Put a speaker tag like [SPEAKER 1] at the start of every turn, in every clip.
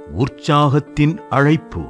[SPEAKER 1] உற்சாகத்தின் அழைப்பு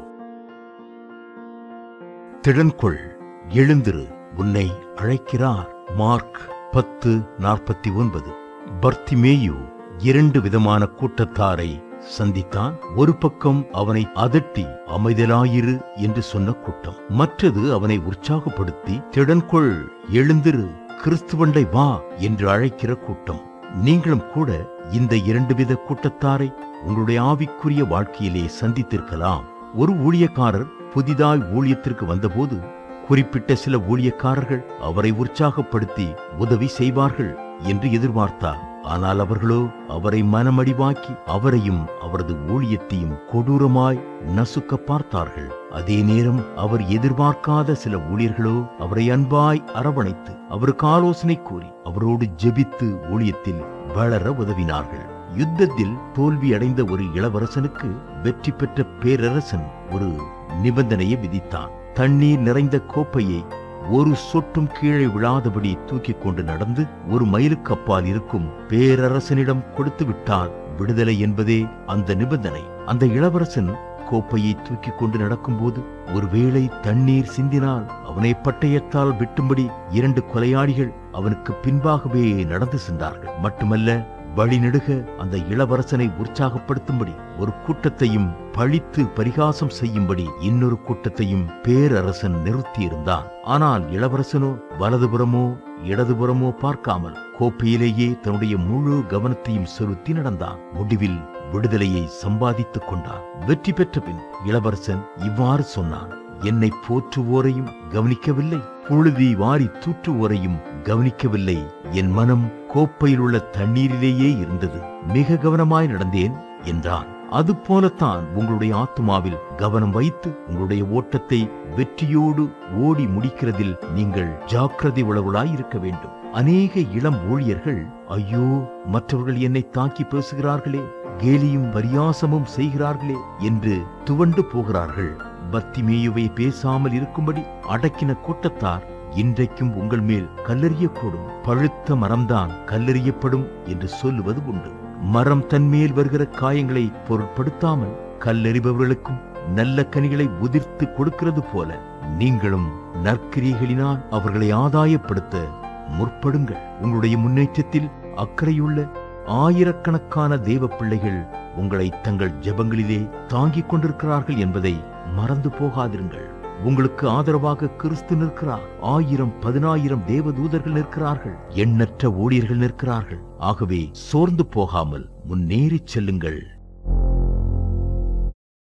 [SPEAKER 1] திடன்கொள் எழுந்திரு உன்னை அழைக்கிறார் மார்க் பத்து நாற்பத்தி ஒன்பது பர்த்திமேயு இரண்டு விதமான கூட்டத்தாரை சந்தித்தான் ஒரு பக்கம் அவனை அதட்டி அமைதலாயிரு என்று சொன்ன கூட்டம் மற்றது அவனை உற்சாகப்படுத்தி திடன்கொள் எழுந்திரு கிறிஸ்துவண்டை வா என்று அழைக்கிற கூட்டம் நீங்களும் கூட இந்த இரண்டு வித கூட்டத்தாரை உங்களுடைய ஆவிக்குரிய வாழ்க்கையிலே சந்தித்திருக்கலாம் ஒரு ஊழியக்காரர் புதிதாய் ஊழியத்திற்கு வந்தபோது குறிப்பிட்ட சில ஊழியக்காரர்கள் அவரை உற்சாகப்படுத்தி உதவி செய்வார்கள் என்று எதிர்பார்த்தார் ஆனால் அவர்களோ அவரை மனமடிவாக்கி அவரையும் அவரது ஊழியத்தையும் கொடூரமாய் நசுக்க பார்த்தார்கள் அதே நேரம் அவர் எதிர்பார்க்காத சில ஊழியர்களோ அவரை அன்பாய் அரவணைத்து அவருக்கு ஆலோசனை கூறி அவரோடு ஜெபித்து ஊழியத்தில் வளர உதவினார்கள் யுத்தத்தில் தோல்வி அடைந்த ஒரு இளவரசனுக்கு வெற்றி பெற்ற பேரரசன் ஒரு நிபந்தனையை விதித்தான் தண்ணீர் நிறைந்த கோப்பையை ஒரு சொட்டும் கீழே விழாதபடி தூக்கிக் கொண்டு நடந்து ஒரு மைலுக்கு அப்பால் இருக்கும் பேரரசனிடம் கொடுத்து விட்டால் விடுதலை என்பதே அந்த நிபந்தனை அந்த இளவரசன் கோப்பையை தூக்கிக் கொண்டு நடக்கும்போது ஒருவேளை தண்ணீர் சிந்தினால் அவனை பட்டயத்தால் வெட்டும்படி இரண்டு கொலையாளிகள் அவனுக்கு பின்பாகவே நடந்து சென்றார்கள் மட்டுமல்ல வழிநெடுக அந்த இளவரசனை உற்சாகப்படுத்தும்படி ஒரு கூட்டத்தையும் பழித்து பரிகாசம் செய்யும்படி இன்னொரு கூட்டத்தையும் பேரரசன் நிறுத்தியிருந்தான் ஆனால் இளவரசனோ வலதுபுறமோ இடதுபுறமோ பார்க்காமல் கோப்பையிலேயே தன்னுடைய முழு கவனத்தையும் செலுத்தி நடந்தான் முடிவில் விடுதலையை சம்பாதித்துக் கொண்டான் வெற்றி பெற்ற பின் இளவரசன் இவ்வாறு சொன்னான் என்னை போற்றுவோரையும் கவனிக்கவில்லை புழுதி வாரி தூற்றுவோரையும் கவனிக்கவில்லை என் மனம் கோப்பையில் உள்ள தண்ணீரிலேயே இருந்தது மிக கவனமாய் நடந்தேன் என்றான் அது போலத்தான் உங்களுடைய ஆத்மாவில் கவனம் வைத்து உங்களுடைய ஓட்டத்தை வெற்றியோடு ஓடி முடிக்கிறதில் நீங்கள் ஜாக்கிரதை உளவுளாய் இருக்க வேண்டும் அநேக இளம் ஊழியர்கள் ஐயோ மற்றவர்கள் என்னை தாக்கி பேசுகிறார்களே கேலியும் பரியாசமும் செய்கிறார்களே என்று துவண்டு போகிறார்கள் பத்திமேயுவை பேசாமல் இருக்கும்படி அடக்கின கூட்டத்தார் இன்றைக்கும் உங்கள் மேல் கல்லெறியக்கூடும் பழுத்த மரம்தான் கல்லெறியப்படும் என்று சொல்லுவது உண்டு மரம் தன்மேல் வருகிற காயங்களை பொருட்படுத்தாமல் கல்லெறிபவர்களுக்கும் நல்ல கனிகளை உதிர்த்து கொடுக்கிறது போல நீங்களும் நற்கிரிகளினால் அவர்களை ஆதாயப்படுத்த முற்படுங்கள் உங்களுடைய முன்னேற்றத்தில் அக்கறையுள்ள ஆயிரக்கணக்கான தேவ பிள்ளைகள் உங்களை தங்கள் ஜெபங்களிலே தாங்கிக் கொண்டிருக்கிறார்கள் என்பதை மறந்து போகாதிருங்கள் உங்களுக்கு ஆதரவாக கிறிஸ்து நிற்கிறார் ஆயிரம் பதினாயிரம் தேவதூதர்கள் நிற்கிறார்கள் எண்ணற்ற ஊழியர்கள் நிற்கிறார்கள் ஆகவே சோர்ந்து போகாமல் முன்னேறிச் செல்லுங்கள்